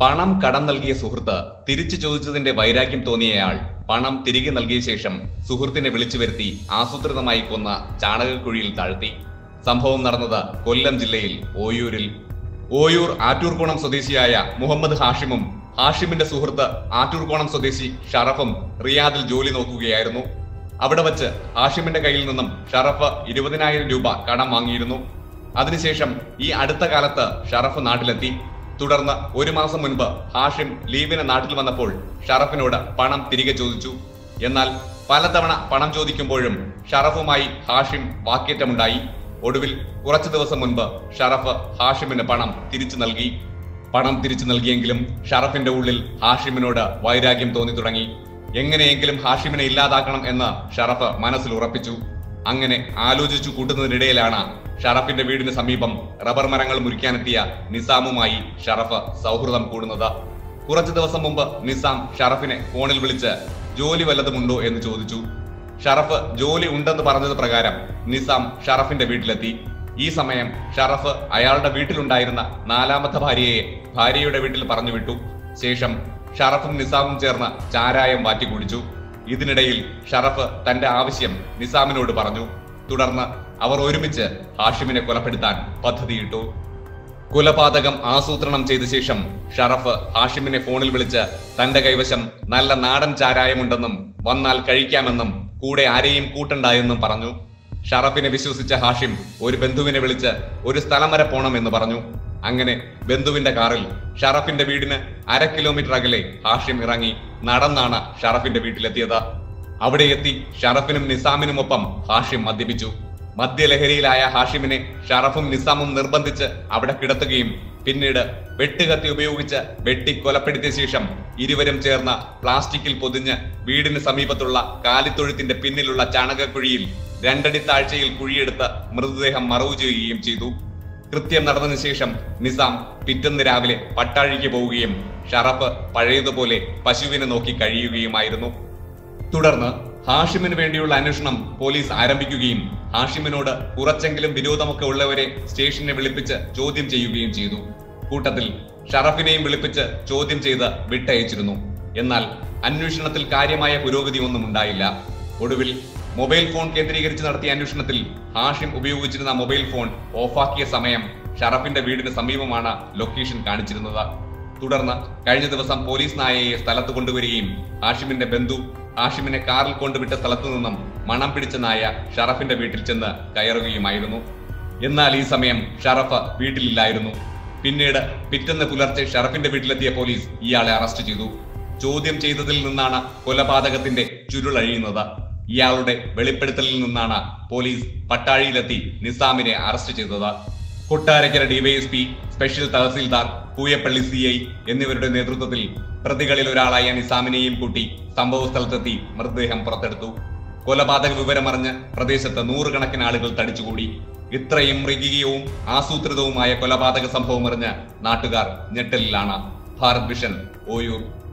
പണം കടം നൽകിയ സുഹൃത്ത് തിരിച്ചു ചോദിച്ചതിന്റെ വൈരാഗ്യം തോന്നിയയാൾ പണം തിരികെ നൽകിയ ശേഷം സുഹൃത്തിനെ വിളിച്ചു വരുത്തി ആസൂത്രിതമായി കൊന്ന ചാണകക്കുഴിയിൽ താഴ്ത്തി സംഭവം നടന്നത് കൊല്ലം ജില്ലയിൽ ഓയൂരിൽ ഓയൂർ ആറ്റൂർകോണം സ്വദേശിയായ മുഹമ്മദ് ഹാഷിമും ഹാഷിമിന്റെ സുഹൃത്ത് ആറ്റൂർകോണം സ്വദേശി ഷറഫും റിയാദിൽ ജോലി നോക്കുകയായിരുന്നു അവിടെ വച്ച് ഹാഷിമിന്റെ കയ്യിൽ നിന്നും ഷറഫ് ഇരുപതിനായിരം രൂപ കടം വാങ്ങിയിരുന്നു അതിനുശേഷം ഈ അടുത്ത കാലത്ത് ഷറഫ് നാട്ടിലെത്തി തുടർന്ന് ഒരു മാസം മുൻപ് ഹാഷിം ലീവിന് നാട്ടിൽ വന്നപ്പോൾ ഷറഫിനോട് പണം തിരികെ ചോദിച്ചു എന്നാൽ പലതവണ പണം ചോദിക്കുമ്പോഴും ഷറഫുമായി ഹാഷിം വാക്കേറ്റമുണ്ടായി ഒടുവിൽ കുറച്ചു ദിവസം മുൻപ് ഷറഫ് ഹാഷിമിന് പണം തിരിച്ചു നൽകി പണം തിരിച്ചു നൽകിയെങ്കിലും ഷറഫിന്റെ ഉള്ളിൽ ഹാഷിമിനോട് വൈരാഗ്യം തോന്നി തുടങ്ങി എങ്ങനെയെങ്കിലും ഹാഷിമിനെ ഇല്ലാതാക്കണം എന്ന് ഷറഫ് മനസ്സിൽ ഉറപ്പിച്ചു അങ്ങനെ ആലോചിച്ചു കൂട്ടുന്നതിനിടയിലാണ് ഷറഫിന്റെ വീടിന് സമീപം റബ്ബർ മരങ്ങൾ മുറിക്കാനെത്തിയ നിസാമുമായി ഷറഫ് സൗഹൃദം കൂടുന്നത് കുറച്ചു ദിവസം മുമ്പ് നിസാം ഷറഫിനെ ഫോണിൽ വിളിച്ച് ജോലി വല്ലതുമുണ്ടോ എന്ന് ചോദിച്ചു ഷറഫ് ജോലി ഉണ്ടെന്ന് പറഞ്ഞത് പ്രകാരം നിസാം ഷറഫിന്റെ വീട്ടിലെത്തി ഈ സമയം ഷറഫ് അയാളുടെ വീട്ടിലുണ്ടായിരുന്ന നാലാമത്തെ ഭാര്യയെ ഭാര്യയുടെ വീട്ടിൽ പറഞ്ഞു വിട്ടു ശേഷം ഷറഫും നിസാമും ചേർന്ന് ചാരായം വാറ്റി കുടിച്ചു ഇതിനിടയിൽ ഷറഫ് തന്റെ ആവശ്യം നിസാമിനോട് പറഞ്ഞു തുടർന്ന് അവർ ഒരുമിച്ച് ഹാഷിമിനെ കൊലപ്പെടുത്താൻ പദ്ധതിയിട്ടു കൊലപാതകം ആസൂത്രണം ചെയ്ത ശേഷം ഷറഫ് ഹാഷിമിനെ ഫോണിൽ വിളിച്ച് തന്റെ കൈവശം നല്ല നാടൻ ചാരായമുണ്ടെന്നും വന്നാൽ കഴിക്കാമെന്നും കൂടെ ആരെയും കൂട്ടണ്ടായെന്നും പറഞ്ഞു ഷറഫിനെ വിശ്വസിച്ച ഹാഷിം ഒരു ബന്ധുവിനെ വിളിച്ച് ഒരു സ്ഥലം വരെ പോണമെന്ന് പറഞ്ഞു അങ്ങനെ ബന്ധുവിന്റെ കാറിൽ ഷറഫിന്റെ വീടിന് അര കിലോമീറ്റർ അകലെ ഹാഷിം ഇറങ്ങി നടന്നാണ് ഷറഫിന്റെ വീട്ടിലെത്തിയത് അവിടെ എത്തി ഷറഫിനും നിസാമിനുമൊപ്പം ഹാഷിം മദ്യപിച്ചു മദ്യലഹരിയിലായ ഹാഷിമിനെ ഷറഫും നിസാമും നിർബന്ധിച്ച് അവിടെ കിടത്തുകയും പിന്നീട് വെട്ടുകത്തി ഉപയോഗിച്ച് വെട്ടി കൊലപ്പെടുത്തിയ ശേഷം ഇരുവരും ചേർന്ന പ്ലാസ്റ്റിക്കിൽ പൊതിഞ്ഞ് വീടിന് സമീപത്തുള്ള കാലിത്തൊഴുത്തിന്റെ പിന്നിലുള്ള ചാണകക്കുഴിയിൽ രണ്ടടി താഴ്ചയിൽ കുഴിയെടുത്ത് മൃതദേഹം മറവു ചെയ്യുകയും ചെയ്തു കൃത്യം നടന്നതിനു ശേഷം നിസാം പിറ്റന്ന് രാവിലെ പട്ടാഴിക്ക് പോവുകയും ഷറഫ് പഴയതുപോലെ പശുവിനെ നോക്കി കഴിയുകയുമായിരുന്നു തുടർന്ന് ഹാഷിമിന് വേണ്ടിയുള്ള അന്വേഷണം പോലീസ് ആരംഭിക്കുകയും ഹാഷിമിനോട് കുറച്ചെങ്കിലും വിരോധമൊക്കെ ഉള്ളവരെ സ്റ്റേഷനെ വിളിപ്പിച്ച് ചോദ്യം ചെയ്യുകയും ചെയ്തു കൂട്ടത്തിൽ ഷറഫിനെയും വിളിപ്പിച്ച് ചോദ്യം ചെയ്ത് വിട്ടയച്ചിരുന്നു എന്നാൽ അന്വേഷണത്തിൽ കാര്യമായ പുരോഗതി ഒന്നും ഉണ്ടായില്ല ഒടുവിൽ മൊബൈൽ ഫോൺ കേന്ദ്രീകരിച്ച് നടത്തിയ അന്വേഷണത്തിൽ ഹാഷിം ഉപയോഗിച്ചിരുന്ന മൊബൈൽ ഫോൺ ഓഫാക്കിയ സമയം ഷറഫിന്റെ വീടിന് സമീപമാണ് ലൊക്കേഷൻ കാണിച്ചിരുന്നത് തുടർന്ന് കഴിഞ്ഞ ദിവസം പോലീസ് നായയെ സ്ഥലത്ത് കൊണ്ടുവരികയും ഹാഷിമിന്റെ ബന്ധു ഹാഷിമിനെ കാറിൽ കൊണ്ടുവിട്ട സ്ഥലത്തു നിന്നും മണം പിടിച്ച നായ ഷറഫിന്റെ വീട്ടിൽ ചെന്ന് കയറുകയുമായിരുന്നു എന്നാൽ ഈ സമയം ഷറഫ് വീട്ടിലില്ലായിരുന്നു പിന്നീട് പിറ്റന്ന് പുലർച്ചെ ഷറഫിന്റെ വീട്ടിലെത്തിയ പോലീസ് ഇയാളെ അറസ്റ്റ് ചെയ്തു ചോദ്യം ചെയ്തതിൽ നിന്നാണ് കൊലപാതകത്തിന്റെ ചുരുളഴിയുന്നത് ഇയാളുടെ വെളിപ്പെടുത്തലിൽ നിന്നാണ് പോലീസ് പട്ടാഴിയിലെത്തി നിസാമിനെ അറസ്റ്റ് ചെയ്തത് Kottarakkara DYSP special tahsildar Pooyappally C I എന്നിവരുടെ നേതൃത്വത്തിൽ പ്രതികളിൽ ഒരാളായ നിസാമിനെയും കൂട്ടി സംഭവ സ്ഥലത്തെത്തി മൃതദേഹം പുറത്തെടുത്തു കൊലപാതക വിവരമറിഞ്ഞ് പ്രദേശത്ത് നൂറുകണക്കിന് ആളുകൾ തടിച്ചുകൂടി ഇത്രയും മൃഗീയവും ആസൂത്രിതവുമായ കൊലപാതക സംഭവം അറിഞ്ഞ് നാട്ടുകാർ ഞെട്ടലിലാണ് ഭാരത് വിഷൻ ഓയൂർ